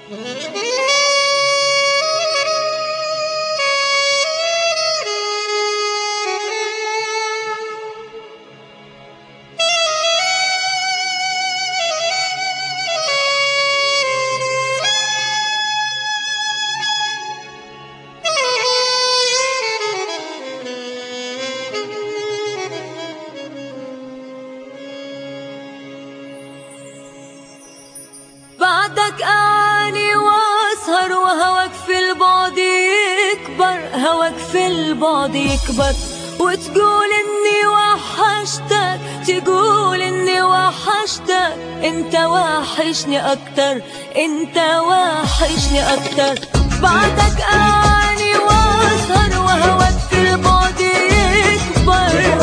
بعدك أعاني وأسهر وهواك في البعد يكبر هواك في البعد يكبر وتقول إني وحشتك تقول إني وحشتك أنت وحشني أكتر أنت وحشني أكتر بعدك أعاني وأسهر وهواك في البعد يكبر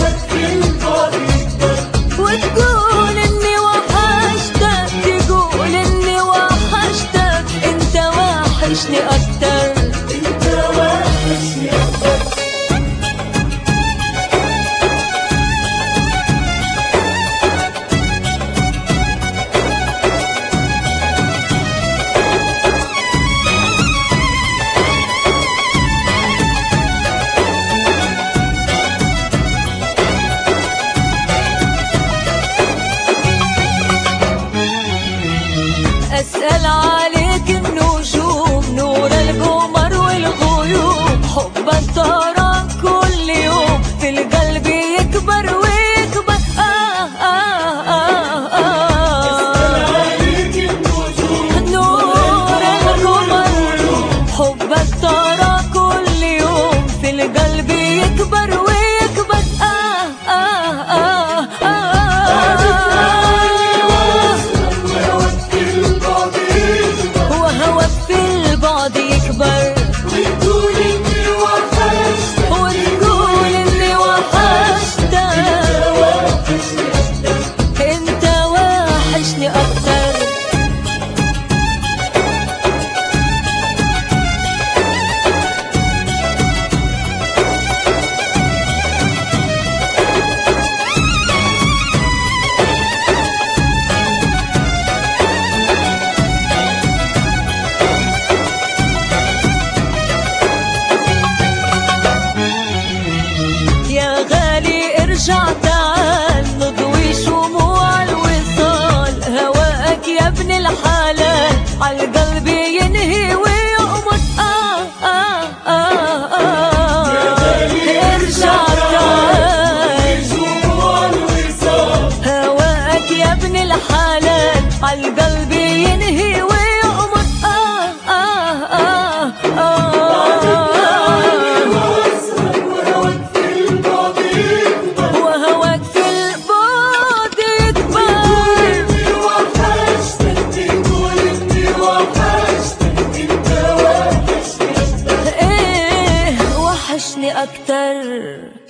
وتقول اني وحشتك تقول اني وحشتك انت وحشني اكتر انت وحشني اكتر أسأل عليك النجوم نور القمر والغيوم حبك ترى كل يوم في القلب يكبر ويكبر آه آه آه آه نور القمر حبك ترى كل يوم في القلب يكبر ويكبر آه آه آه آه وهواك في البعد يكبر وتقول اني وحشتك انت وحشني اكتر يا غالي ارجع تعال نضوي شموع الوصال هواك يا ابن الحلال عالقلب ينهي ويقمر آه آه آه آه ارجع تعال هواك يا ابن الحلال عالقلب ينهي ويقمر آه آه آه آه وهواك في البعد يكبر ايه وحشني اكتر